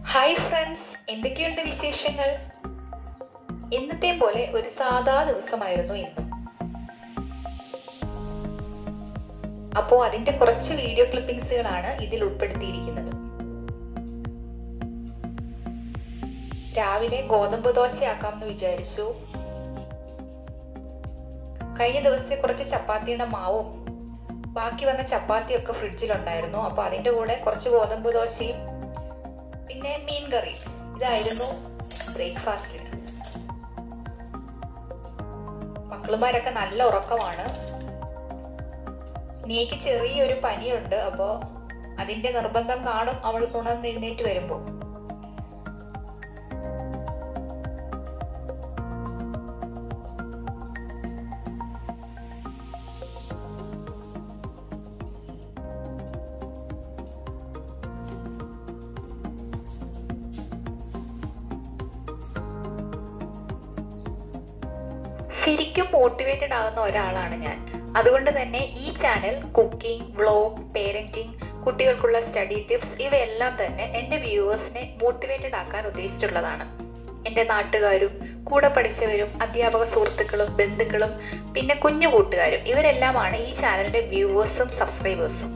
hi friends എന്തൊക്കെയുണ്ട് വിശേഷങ്ങൾ എന്നത്തെയും പോലെ ഒരു സാധാ ദിവസമായിരുന്നു ഇന്നും അപ്പോൾ അതിന്റെ കുറച്ച് വീഡിയോ ക്ലിപ്പിംഗ്സുകളാണ് ഇതിൽ ഉൾപ്പെടുത്തിയിരിക്കുന്നത് രാവിലെ ഗോതമ്പ് ദോശയാക്കാമെന്ന് വിചാരിച്ചു കഴിഞ്ഞ ദിവസത്തെ കുറച്ച് ചപ്പാത്തിയുടെ മാവും ബാക്കി വന്ന ചപ്പാത്തിയൊക്കെ ഫ്രിഡ്ജിലുണ്ടായിരുന്നു അപ്പോൾ അതിൻ്റെ കൂടെ കുറച്ച് ഗോതമ്പ് ദോശയും പിന്നെ മീൻ കറി ഇതായിരുന്നു ബ്രേക്ക്ഫാസ്റ്റിന് മക്കളുമാരൊക്കെ നല്ല ഉറക്കമാണ് നീക്ക് ചെറിയൊരു പനിയുണ്ട് അപ്പോൾ അതിന്റെ നിർബന്ധം കാണും അവൾ ഉണർന്ന് എഴുന്നേറ്റ് വരുമ്പോൾ ശരിക്കും മോട്ടിവേറ്റഡ് ആകുന്ന ഒരാളാണ് ഞാൻ അതുകൊണ്ട് തന്നെ ഈ ചാനൽ കുക്കിംഗ് വ്ളോഗ് പേരൻറ്റിംഗ് കുട്ടികൾക്കുള്ള സ്റ്റഡി ടിപ്സ് ഇവയെല്ലാം തന്നെ എൻ്റെ വ്യൂവേഴ്സിനെ മോട്ടിവേറ്റഡ് ആക്കാൻ ഉദ്ദേശിച്ചുള്ളതാണ് എൻ്റെ നാട്ടുകാരും കൂടെ പഠിച്ചവരും അധ്യാപക സുഹൃത്തുക്കളും ബന്ധുക്കളും പിന്നെ കുഞ്ഞു കൂട്ടുകാരും ഇവരെല്ലാമാണ് ഈ ചാനലിൻ്റെ വ്യൂവേഴ്സും സബ്സ്ക്രൈബേഴ്സും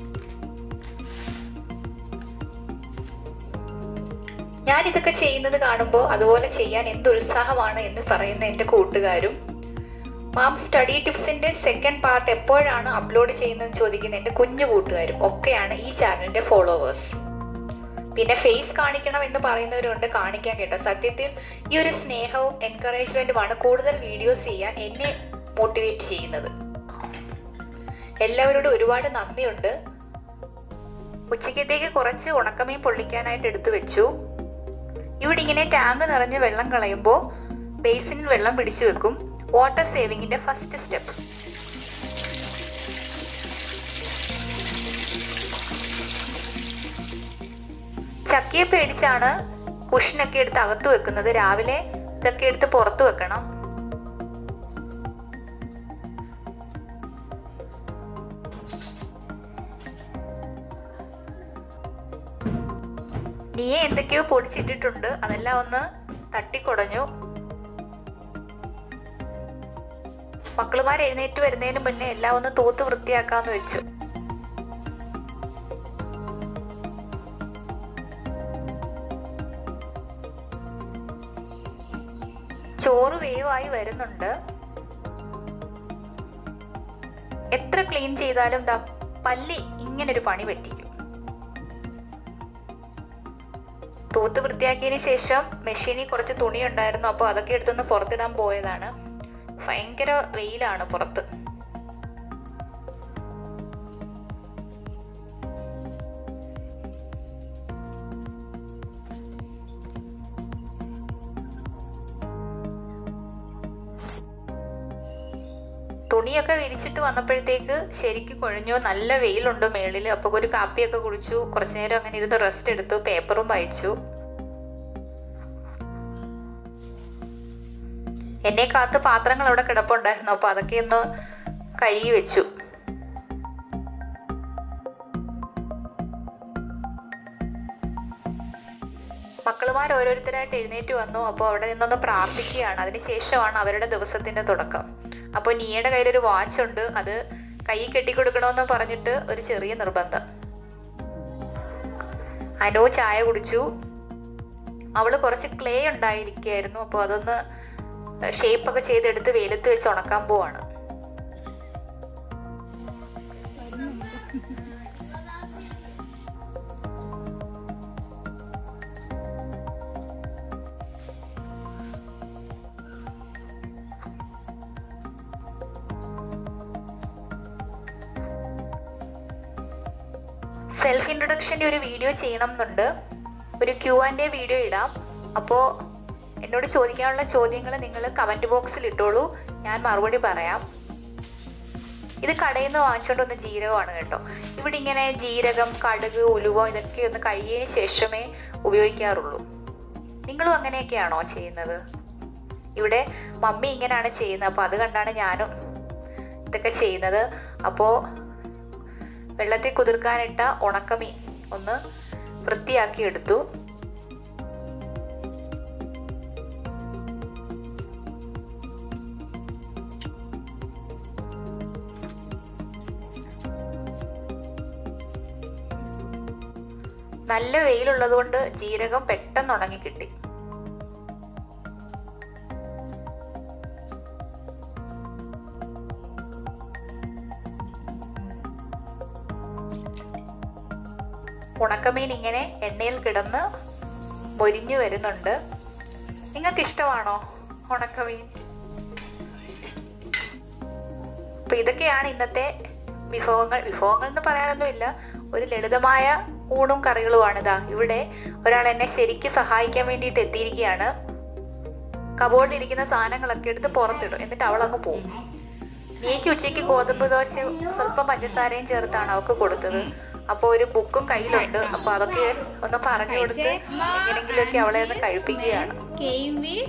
ഞാൻ ഇതൊക്കെ ചെയ്യുന്നത് കാണുമ്പോൾ അതുപോലെ ചെയ്യാൻ എന്ത് ഉത്സാഹമാണ് എന്ന് പറയുന്ന എൻ്റെ കൂട്ടുകാരും മാം സ്റ്റഡി ടിപ്സിന്റെ സെക്കൻഡ് പാർട്ട് എപ്പോഴാണ് അപ്ലോഡ് ചെയ്യുന്നതെന്ന് ചോദിക്കുന്ന എൻ്റെ കുഞ്ഞു കൂട്ടുകാരും ഒക്കെയാണ് ഈ ചാനലിന്റെ ഫോളോവേഴ്സ് പിന്നെ ഫേസ് കാണിക്കണം എന്ന് പറയുന്നവരുണ്ട് കാണിക്കാൻ കേട്ടോ സത്യത്തിൽ ഈ ഒരു സ്നേഹവും എൻകറേജ്മെന്റുമാണ് കൂടുതൽ വീഡിയോസ് ചെയ്യാൻ എന്നെ മോട്ടിവേറ്റ് ചെയ്യുന്നത് എല്ലാവരോടും ഒരുപാട് നന്ദിയുണ്ട് ഉച്ചക്കത്തേക്ക് കുറച്ച് ഉണക്കമീൻ പൊള്ളിക്കാനായിട്ട് എടുത്തു വെച്ചു ഇവിടെ ഇങ്ങനെ ടാങ്ക് നിറഞ്ഞ് വെള്ളം കളയുമ്പോൾ ബേസിനിൽ വെള്ളം പിടിച്ചു വെക്കും വാട്ടർ സേവിങ്ങിന്റെ ഫസ്റ്റ് സ്റ്റെപ്പ് ചക്കയെ പേടിച്ചാണ് കുഷനൊക്കെ എടുത്ത് അകത്ത് വെക്കുന്നത് രാവിലെ ഇതൊക്കെ എടുത്ത് പുറത്ത് വെക്കണം നീയെ എന്തൊക്കെയോ പൊടിച്ചിട്ടിട്ടുണ്ട് അതെല്ലാം ഒന്ന് തട്ടിക്കുടഞ്ഞു മക്കളുമാർ എഴുന്നേറ്റ് വരുന്നതിന് മുന്നേ എല്ലാം ഒന്ന് തൂത്ത് വൃത്തിയാക്കാന്ന് വെച്ചു ചോറ് വേവായി വരുന്നുണ്ട് എത്ര ക്ലീൻ ചെയ്താലും ദാ പല്ലി ഇങ്ങനൊരു പണി പറ്റിക്കും തൂത്ത് വൃത്തിയാക്കിയതിന് ശേഷം മെഷീനിൽ കുറച്ച് തുണി ഉണ്ടായിരുന്നു അപ്പോൾ അതൊക്കെ എടുത്തൊന്ന് പുറത്തിടാൻ പോയതാണ് ഭയങ്കര വെയിലാണ് പുറത്ത് തുണിയൊക്കെ വിരിച്ചിട്ട് വന്നപ്പോഴത്തേക്ക് ശരിക്കും കുഴഞ്ഞു നല്ല വെയിലുണ്ട് മേളിൽ അപ്പോൾ ഒരു കാപ്പിയൊക്കെ കുടിച്ചു കുറച്ചു നേരം അങ്ങനെ ഇരുന്ന് റെസ്റ്റ് എടുത്തു പേപ്പറും വായിച്ചു എന്നെ കാത്ത് പാത്രങ്ങൾ അവിടെ കിടപ്പുണ്ടായിരുന്നു അപ്പോൾ അതൊക്കെ ഒന്ന് കഴുകി വെച്ചു മക്കളുമാർ ഓരോരുത്തരായിട്ട് എഴുന്നേറ്റ് വന്നു അപ്പോൾ അവിടെ നിന്നൊന്ന് പ്രാർത്ഥിക്കുകയാണ് അതിനുശേഷമാണ് അവരുടെ ദിവസത്തിന്റെ തുടക്കം അപ്പോൾ നീയുടെ കയ്യിലൊരു വാച്ച് ഉണ്ട് അത് കൈ കെട്ടിക്കൊടുക്കണമെന്ന് പറഞ്ഞിട്ട് ഒരു ചെറിയ നിർബന്ധം അനു ചായ കുടിച്ചു അവള് കുറച്ച് ക്ലേ ഉണ്ടായിരിക്കുകയായിരുന്നു അപ്പോൾ അതൊന്ന് ഷേപ്പൊക്കെ ചെയ്തെടുത്ത് വെയിലത്ത് വെച്ച് ഉണക്കാൻ പോവാണ് സെൽഫ് ഇൻട്രൊഡക്ഷൻ്റെ ഒരു വീഡിയോ ചെയ്യണം എന്നുണ്ട് ഒരു ക്യൂ ആൻഡ് എ വീഡിയോ ഇടാം അപ്പോൾ എന്നോട് ചോദിക്കാനുള്ള ചോദ്യങ്ങൾ നിങ്ങൾ കമൻറ്റ് ബോക്സിൽ ഇട്ടോളൂ ഞാൻ മറുപടി പറയാം ഇത് കടയിൽ നിന്ന് വാങ്ങിച്ചുകൊണ്ട് വന്ന ജീരകമാണ് കേട്ടോ ഇവിടെ ഇങ്ങനെ ജീരകം കടുക് ഉലുവ ഇതൊക്കെ ഒന്ന് കഴിയതിന് ശേഷമേ ഉപയോഗിക്കാറുള്ളൂ നിങ്ങളും അങ്ങനെയൊക്കെയാണോ ചെയ്യുന്നത് ഇവിടെ മമ്മി ഇങ്ങനെയാണ് ചെയ്യുന്നത് അപ്പോൾ അത് കണ്ടാണ് ഞാനും ഇതൊക്കെ ചെയ്യുന്നത് അപ്പോൾ വെള്ളത്തിൽ കുതിർക്കാനിട്ട ഉണക്കമീൻ ഒന്ന് വൃത്തിയാക്കി എടുത്തു നല്ല വെയിലുള്ളത് കൊണ്ട് ജീരകം പെട്ടെന്ന് ഉണങ്ങി കിട്ടി ഉണക്കമീൻ ഇങ്ങനെ എണ്ണയിൽ കിടന്ന് മൊരിഞ്ഞു വരുന്നുണ്ട് നിങ്ങൾക്ക് ഇഷ്ടമാണോ ഉണക്കമീൻ അപ്പൊ ഇതൊക്കെയാണ് ഇന്നത്തെ വിഭവങ്ങൾ വിഭവങ്ങൾ എന്ന് പറയാനൊന്നുമില്ല ഒരു ലളിതമായ ഊണും കറികളുമാണ് ഇതാ ഇവിടെ ഒരാൾ എന്നെ ശരിക്ക് സഹായിക്കാൻ വേണ്ടിയിട്ട് എത്തിയിരിക്കുകയാണ് കബോർഡിൽ ഇരിക്കുന്ന സാധനങ്ങളൊക്കെ എടുത്ത് പുറത്തിടും എന്നിട്ട് അവൾ അങ്ങ് പോകും നീക്ക് ഉച്ചയ്ക്ക് ഗോതമ്പ് ദോശ സ്വല്പം പഞ്ചസാരയും ചേർത്താണ് അവൾക്ക് കൊടുത്തത് അപ്പോൾ ഒരു ബുക്കും കയ്യിലുണ്ട് അപ്പൊ അതൊക്കെ ഒന്ന് പറഞ്ഞു കൊടുത്ത് എങ്ങനെങ്കിലുമൊക്കെ അവളെ ഒന്ന് കഴിപ്പിക്കുകയാണ് came with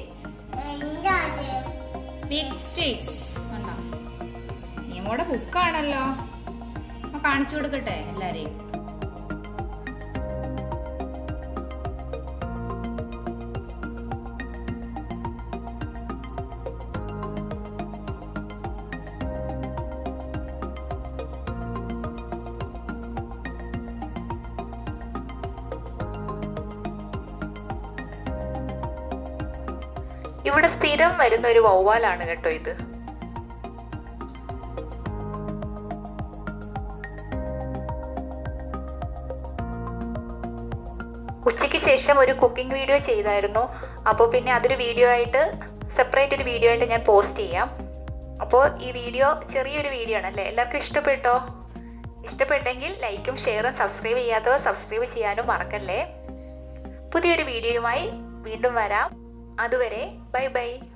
big sticks കണ്ടോ നിയമോടെ ബുക്കാണല്ലോ അപ്പൊ കാണിച്ചു കൊടുക്കട്ടെ എല്ലാരെയും ഇവിടെ സ്ഥിരം വരുന്ന ഒരു വവ്വാലാണ് കേട്ടോ ഇത് ഉച്ചയ്ക്ക് ശേഷം ഒരു കുക്കിംഗ് വീഡിയോ ചെയ്തായിരുന്നു അപ്പോൾ പിന്നെ അതൊരു വീഡിയോ ആയിട്ട് സെപ്പറേറ്റ് ഒരു വീഡിയോ ആയിട്ട് ഞാൻ പോസ്റ്റ് ചെയ്യാം അപ്പോൾ ഈ വീഡിയോ ചെറിയൊരു വീഡിയോ ആണല്ലേ എല്ലാവർക്കും ഇഷ്ടപ്പെട്ടോ ഇഷ്ടപ്പെട്ടെങ്കിൽ ലൈക്കും ഷെയറും സബ്സ്ക്രൈബ് ചെയ്യാത്തവർ സബ്സ്ക്രൈബ് ചെയ്യാനും മറക്കല്ലേ പുതിയൊരു വീഡിയോയുമായി വീണ്ടും വരാം അതുവരെ ബൈ ബൈ